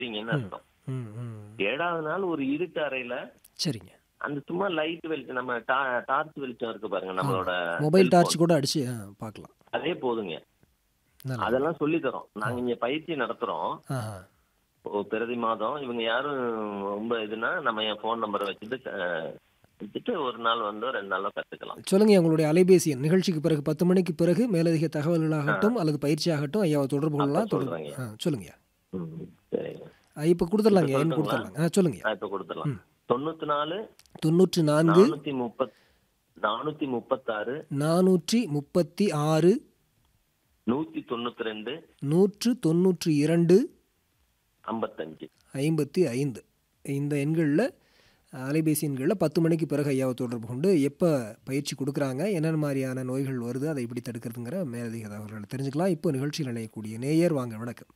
வச்சிட்டீங்கன்னு அர்த்தம் ம் ம் ஏழாவது நாள் ஒரு இருட்டு அறையில சரிங்க அந்த சும்மா லைட் வெளிச்சம் நம்ம டார்ச் வெளிச்சம் இருக்கு பாருங்க நம்மளோட மொபைல் cell டார்ச் phone. கூட அடிச்சு ஆ, பார்க்கலாம் அதே போதுங்க நல்லது அதெல்லாம் சொல்லி தரோம் நாங்க இங்க பயிற்சி நடத்துறோம் ஆஹா ஓ, பிரதி மாதம் இவங்க யாரும் ரொம்ப இதுனா நம்ம என் ஃபோன் நம்பரை வச்சுட்டு அஹ், வச்சுட்டு ஒரு நாள் வந்து ரெண்டு நாள்ல கத்துக்கலாம் சொல்லுங்க உங்களுடைய அலைபேசி எண் நிகழ்ச்சிக்கு பிறகு பத்து மணிக்கு பிறகு மேலதிக தகவல்களாகட்டும் அல்லது பயிற்சியாகட்டும் ஐயாவை தொடர்பு கொள்ளலாம் அப்ப தொடர்பு சொல்றேங்க. ஆ சொல்லுங்க ம், சரிங்க இப்போ கொடுத்துடலாங்க எண் சொல்லட்டுங்களா? கொடுத்துடலாங்க ஆ சொல்லுங்க நான் இப்ப கொடுத்துடலாம் தொண்ணூத்தி நாலு தொண்ணூற்றி நான்கு நானூத்தி முப்பத் நானூத்தி முப்பத்தாறு நானூற்றி முப்பத்தி ஆறு நூத்தி தொண்ணூத்தி ரெண்டு நூற்று தொண்ணூற்றி இரண்டு ஐம்பத்தஞ்சு ஐம்பத்தி ஐந்து இந்த எண்களில் அலைபேசி எண்களில் பத்து மணிக்கு பிறகு ஐயாவை தொடர்பு கொண்டு எப்போ பயிற்சி கொடுக்குறாங்க என்னென்ன மாதிரியான நோய்கள் வருது அதை எப்படி தடுக்கிறதுங்கிற மேலதிக தகவல்களை தெரிஞ்சுக்கலாம் இப்போ நிகழ்ச்சியில் இணையக்கூடிய நேயர் வாங்க வணக்கம்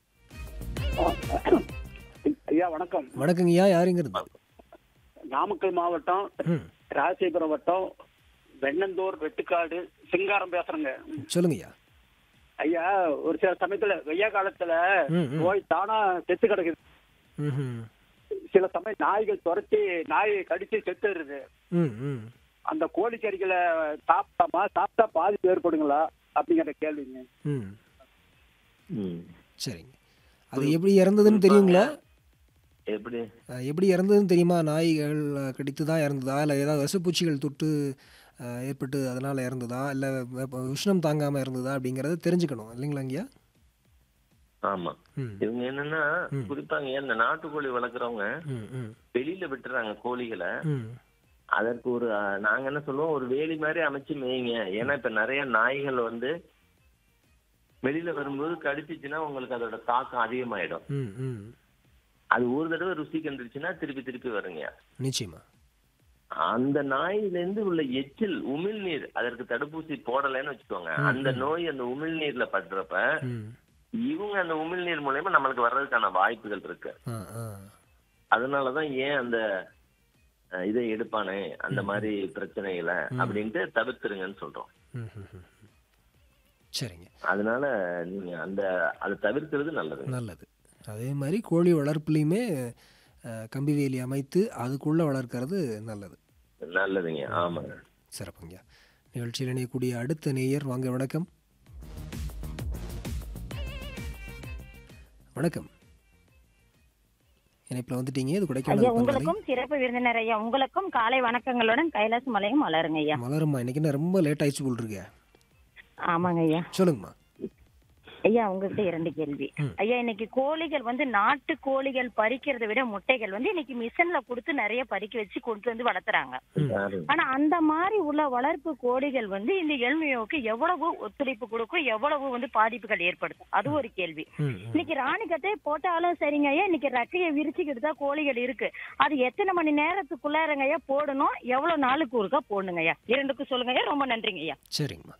ஐயா வணக்கம் வணக்கங்க ஐயா யாருங்கிறது நாமக்கல் மாவட்டம் ம் ராசிபுரம் வட்டம் வெண்ணந்தூர் வெட்டுக்காடு சிங்காரம் பேசுறேங்க சொல்லுங்க ஐயா ஐயா ஒரு சில சமயத்துல வெய்ய காலத்துல ம், ம். நோய் தானா செத்து கிடக்குது ம் சில சமயம் நாய்கள் துரத்தி நாய் கடிச்சு செத்துடுது ம் ம் அந்த கோழிக்கறிகளை சாப்பிட்டாமா சாப்பிட்டா பாதிப்பு ஏற்படுங்களா அப்படிங்கிற கேள்விங்க ம் ம். சரிங்க அது எப்படி இறந்ததுன்னு தெரியுங்களா எப்படி அஹ், எப்படி இறந்ததுன்னு தெரியுமா நாய்கள் அஹ், கடித்து தான் இறந்ததா இல்லை ஏதாவது விஷப்பூச்சிகள் தொட்டு அஹ், ஏற்பட்டு அதனால் இறந்ததா இல்லை உஷ்ணம் தாங்காமல் இறந்ததா அப்படிங்கிறத தெரிஞ்சுக்கணும் இல்லைங்களா ஐயா ஆமா ம் இவங்க என்னன்னா குறிப்பாங்க இந்த நாட்டுக்கோழி வளர்க்குறவங்க ம் ம் வெளியில விட்டுறாங்க கோழிகளை ம் அதற்கு ஒரு அஹ், நாங்க என்ன சொல்லுவோம் ஒரு வேலி மாதிரி அமைச்சு மேய்ங்க ஏன்னா இப்ப நிறைய நாய்கள் வந்து வெளியில வரும்போது கடிச்சிச்சுன்னா உங்களுக்கு அதோட தாக்கம் அதிகமாயிடும் ம் ம் அது ஒரு தடவை ருசி கண்டுருச்சுன்னா திருப்பி திருப்பி வருங்க நிச்சயமா அந்த நாயில இருந்து உள்ள எச்சில் உமிழ்நீர் அதற்கு தடுப்பூசி போடலைன்னு வச்சுக்கோங்க அந்த நோய் அந்த உமிழ்நீர்ல படுறப்ப ம் இவங்க அந்த உமிழ்நீர் மூலயமா நம்மளுக்கு வர்றதுக்கான வாய்ப்புகள் இருக்கு ஆ ஆ அதனாலதான் ஏன் அந்த அஹ், இதை எடுப்பானே அந்த மாதிரி பிரச்சனைகளை அப்படின்ட்டு தவிர்த்துருங்கன்னு சொல்றோம் ம் ம் ம் ம். சரிங்க அதனால நீங்க அந்த அதை தவிர்க்கிறது நல்லது நல்லது அதே மாதிரி கோழி வளர்ப்புலையுமே அஹ், கம்பி வேலி அமைத்து அதுக்குள்ளே வளர்க்கறது நல்லது நல்லதுங்க ஆமாங்க சிறப்புங்க நிகழ்ச்சியில் இணையக்கூடிய அடுத்த நேயர் வாங்க வணக்கம் வணக்கம் இணைப்பில் வந்துட்டீங்க இது ஐயா கொடைக்கானல் பண்பலை உங்களுக்கும் சிறப்பு விருந்தினர் ஐயா உங்களுக்கும் காலை வணக்கங்களுடன் கைலாச மலையும் மலருங்க ஐயா மலருமா இன்னைக்கு என்ன ரொம்ப லேட் ஆயிடுச்சு போல் இருக்கு ஆமாங்க ஐயா சொல்லுங்கம்மா ஐயா உங்ககிட்ட இரண்டு கேள்வி ஐயா இன்னைக்கு கோழிகள் வந்து நாட்டு கோழிகள் பறிக்கிறதை விட முட்டைகள் வந்து இன்னைக்கு மிஷின்ல கொடுத்து நிறைய பறிக்க வச்சு கொண்டு வந்து வளர்த்துறாங்க யாரு? ஆனா அந்த மாதிரி உள்ள வளர்ப்பு கோழிகள் வந்து இந்த எல்மையோக்கு எவ்வளவு ஒத்துழைப்பு கொடுக்கும் எவ்வளவு வந்து பாதிப்புகள் ஏற்படுத்தும் அது ஒரு கேள்வி ம் ம். இன்னைக்கு ராணிக்கட்டை போட்டாலும் சரிங்க ஐயா இன்னைக்கு ரெக்கையை விரிச்சுக்கிட்டு தான் கோழிகள் இருக்கு அது எத்தனை மணி நேரத்துக்குள்ளாரங்க ஐயா போடணும் எவ்வளவு நாளுக்கு ஒருக்கா போடணுங்க ஐயா இரண்டுக்கும் சொல்லுங்க ஐயா ரொம்ப நன்றிங்க ஐயா சரிங்கம்மா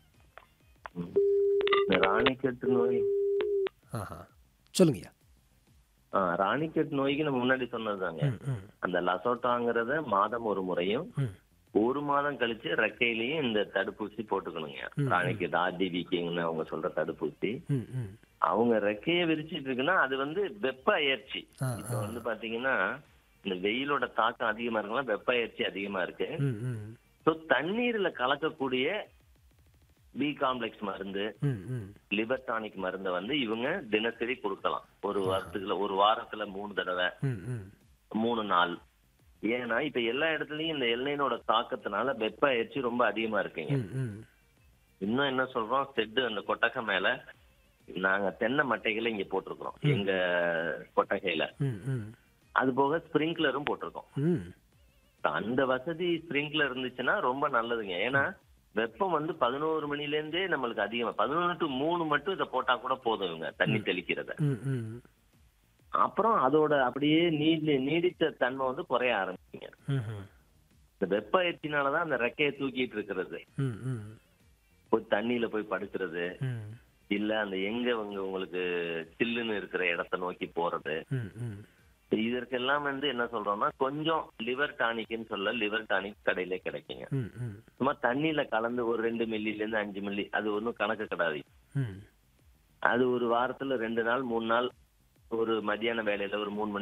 இந்த ராணிக்கட்டு நோய் ஆஹா சொல்லுங்கய்யா ஆ, ராணிக்கட்டு நோய்க்கு நம்ம முன்னாடி சொன்னதுதாங்க ம் ம் அந்த லசோட்டாங்கிறத மாதம் ஒரு முறையும் ம் ஒரு மாதம் கழிச்சு ரெக்கையிலயும் இந்த தடுப்பூசி போட்டுக்கணுங்க ராணிக்கட்டு ஆர்டிவிக்கிங்னு அவங்க சொல்ற தடுப்பூசி ம் ம் அவங்க ரெக்கைய விரிச்சிட்டு இருக்குன்னா அது வந்து வெப்ப அயற்சி ஆ இப்ப வந்து பாத்தீங்கன்னா இந்த வெயிலோட தாக்கம் அதிகமா இருக்குன்னா வெப்ப அயற்சி அதிகமா இருக்கு ம் ம் ஸோ தண்ணீர்ல கலக்கக்கூடிய பி காம்ப்ளெக்ஸ் மருந்து ம் ம் லிவர் டானிக் மருந்தை வந்து இவங்க தினசரி கொடுக்கலாம் ஒரு வாரத்துக்குள்ள ஒரு வாரத்துல மூணு தடவை ம் ம் மூணு நாள் ஏன்னா இப்ப எல்லா இடத்துலயும் இந்த எல்லைனோட தாக்கத்தினால வெப்ப அயற்சி ரொம்ப அதிகமா இருக்குங்க ம் ம் இன்னும் என்ன சொல்றோம் செட்டு அந்த கொட்டகை மேல நாங்க தென்னை மட்டைகளை இங்க போட்டிருக்கிறோம் எங்க கொட்டகையில ம் ம் அது போக ஸ்ப்ரிங்க்லரும் போட்டிருக்கோம் ம் அந்த வசதி ஸ்ப்ரிங்க்லர் இருந்துச்சுன்னா ரொம்ப நல்லதுங்க ஏன்னா வெப்பம் வந்து பதினோரு மணில இருந்தே நம்மளுக்கு அதிகமா பதினொன்று டு மூணு மட்டும் இதை போட்டா கூட போதும் இவங்க தண்ணி தெளிக்கிறத ம் ம் அப்புறம் அதோட அப்படியே நீடி நீடித்த தன்மை வந்து குறைய ஆரம்பிக்குங்க ம் இந்த வெப்ப அயற்சினாலதான் அந்த ரெக்கையை தூக்கிட்டு இருக்கிறது ம் ம் போய் தண்ணியில போய் படுக்கிறது ம் இல்ல அந்த எங்க அவங்க உங்களுக்கு சில்லுன்னு இருக்கிற இடத்த நோக்கி போறது ம் ம் இதற்கெல்லாம் வந்து என்ன சொல்றோம்னா கொஞ்சம் லிவர் டானிக்னு சொல்ல லிவர் டானிக் கடையில கிடைக்குங்க ம் ம் சும்மா தண்ணியில கலந்து ஒரு ரெண்டு மில்லில இருந்து அஞ்சு மில்லி அது ஒன்றும் கணக்கு கிடையாது ம் அது ஒரு வாரத்துல ரெண்டு நாள் மூணு நாள் ஒரு மதியான வேலையில ஒரு மூணு மணி